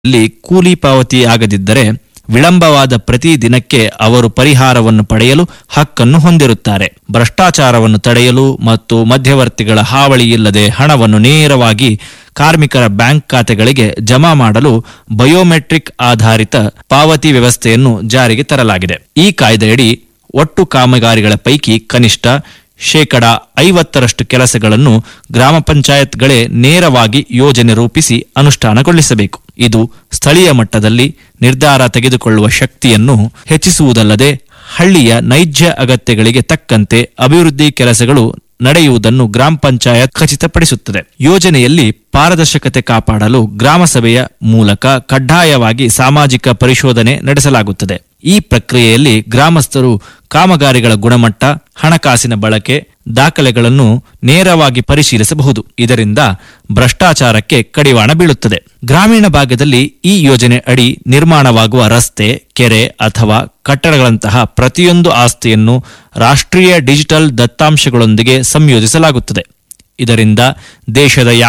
ಲ್ಲಿ ಕೂಲಿ ಪಾವತಿ ಆಗದಿದ್ದರೆ ವಿಳಂಬವಾದ ಪ್ರತಿ ದಿನಕ್ಕೆ ಅವರು ಪರಿಹಾರವನ್ನು ಪಡೆಯಲು ಹಕ್ಕನ್ನು ಹೊಂದಿರುತ್ತಾರೆ ಭ್ರಷ್ಟಾಚಾರವನ್ನು ತಡೆಯಲು ಮತ್ತು ಮಧ್ಯವರ್ತಿಗಳ ಹಾವಳಿ ಇಲ್ಲದೆ ಹಣವನ್ನು ನೇರವಾಗಿ ಕಾರ್ಮಿಕರ ಬ್ಯಾಂಕ್ ಖಾತೆಗಳಿಗೆ ಜಮಾ ಮಾಡಲು ಬಯೋಮೆಟ್ರಿಕ್ ಆಧಾರಿತ ಪಾವತಿ ವ್ಯವಸ್ಥೆಯನ್ನು ಜಾರಿಗೆ ತರಲಾಗಿದೆ ಈ ಕಾಯ್ದೆಯಡಿ ಒಟ್ಟು ಕಾಮಗಾರಿಗಳ ಪೈಕಿ ಕನಿಷ್ಠ ಶೇಕಡ ಐವತ್ತರಷ್ಟು ಕೆಲಸಗಳನ್ನು ಗ್ರಾಮ ಪಂಚಾಯತ್ಗಳೇ ನೇರವಾಗಿ ಯೋಜನೆ ರೂಪಿಸಿ ಅನುಷ್ಠಾನಗೊಳಿಸಬೇಕು ಇದು ಸ್ಥಳೀಯ ಮಟ್ಟದಲ್ಲಿ ನಿರ್ಧಾರ ತೆಗೆದುಕೊಳ್ಳುವ ಶಕ್ತಿಯನ್ನು ಹೆಚ್ಚಿಸುವುದಲ್ಲದೆ ಹಳ್ಳಿಯ ನೈಜ ಅಗತ್ಯಗಳಿಗೆ ತಕ್ಕಂತೆ ಅಭಿವೃದ್ಧಿ ಕೆಲಸಗಳು ನಡೆಯುವುದನ್ನು ಗ್ರಾಮ ಪಂಚಾಯತ್ ಖಚಿತಪಡಿಸುತ್ತದೆ ಯೋಜನೆಯಲ್ಲಿ ಪಾರದರ್ಶಕತೆ ಕಾಪಾಡಲು ಗ್ರಾಮ ಸಭೆಯ ಮೂಲಕ ಕಡ್ಡಾಯವಾಗಿ ಸಾಮಾಜಿಕ ಪರಿಶೋಧನೆ ನಡೆಸಲಾಗುತ್ತದೆ ಈ ಪ್ರಕ್ರಿಯೆಯಲ್ಲಿ ಗ್ರಾಮಸ್ಥರು ಕಾಮಗಾರಿಗಳ ಗುಣಮಟ್ಟ ಹಣಕಾಸಿನ ಬಳಕೆ ದಾಖಲೆಗಳನ್ನು ನೇರವಾಗಿ ಪರಿಶೀಲಿಸಬಹುದು ಇದರಿಂದ ಭ್ರಷ್ಟಾಚಾರಕ್ಕೆ ಕಡಿವಾಣ ಬೀಳುತ್ತದೆ ಗ್ರಾಮೀಣ ಭಾಗದಲ್ಲಿ ಈ ಯೋಜನೆ ಅಡಿ ನಿರ್ಮಾಣವಾಗುವ ರಸ್ತೆ ಕೆರೆ ಅಥವಾ ಕಟ್ಟಡಗಳಂತಹ ಪ್ರತಿಯೊಂದು ಆಸ್ತಿಯನ್ನು ರಾಷ್ಟ್ರೀಯ ಡಿಜಿಟಲ್ ದತ್ತಾಂಶಗಳೊಂದಿಗೆ ಸಂಯೋಜಿಸಲಾಗುತ್ತದೆ ಇದರಿಂದ ದೇಶದ